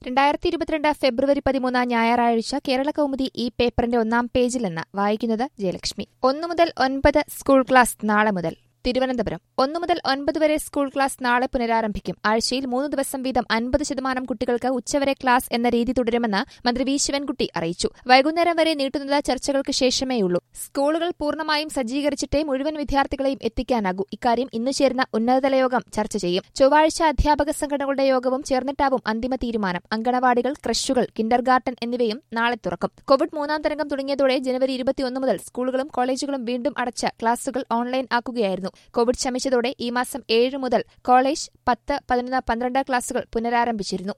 രണ്ടായിരത്തി ഇരുപത്തിരണ്ട് ഫെബ്രുവരി പതിമൂന്ന് ഞായറാഴ്ച കേരള കൗമുദി ഈ പേപ്പറിന്റെ ഒന്നാം പേജിൽ നിന്ന് വായിക്കുന്നത് ജയലക്ഷ്മി ഒന്നു മുതൽ ഒൻപത് സ്കൂൾ ക്ലാസ് നാളെ മുതൽ തിരുവനന്തപുരം ഒന്നു മുതൽ ഒൻപത് വരെ സ്കൂൾ ക്ലാസ് നാളെ പുനരാരംഭിക്കും ആഴ്ചയിൽ മൂന്ന് ദിവസം വീതം അൻപത് ശതമാനം കുട്ടികൾക്ക് ഉച്ചവരെ ക്ലാസ് എന്ന രീതി തുടരുമെന്ന് മന്ത്രി വി ശിവൻകുട്ടി അറിയിച്ചു വൈകുന്നേരം വരെ നീട്ടുന്നത് ചർച്ചകൾക്ക് ശേഷമേയുള്ളൂ സ്കൂളുകൾ പൂർണ്ണമായും സജ്ജീകരിച്ചിട്ടേ മുഴുവൻ വിദ്യാർത്ഥികളെയും എത്തിക്കാനാകൂ ഇക്കാര്യം ഇന്ന് ചേരുന്ന ഉന്നതതല യോഗം ചർച്ച ചെയ്യും ചൊവ്വാഴ്ച അധ്യാപക സംഘടനകളുടെ യോഗവും ചേർന്നിട്ടാവും അന്തിമ തീരുമാനം അങ്കണവാടികൾ ക്രഷുകൾ കിൻഡർ ഗാർട്ടൻ എന്നിവയും നാളെ തുറക്കും കോവിഡ് മൂന്നാം തരംഗം തുടങ്ങിയതോടെ ജനുവരി ഇരുപത്തിയൊന്ന് മുതൽ സ്കൂളുകളും കോളേജുകളും വീണ്ടും അടച്ച് ക്ലാസുകൾ ഓൺലൈൻ ആക്കുകയായിരുന്നു കോവിഡ് ശമിച്ചതോടെ ഈ മാസം ഏഴ് മുതൽ കോളേജ് പത്ത് പതിനൊന്ന് പന്ത്രണ്ട് ക്ലാസുകൾ പുനരാരംഭിച്ചിരുന്നു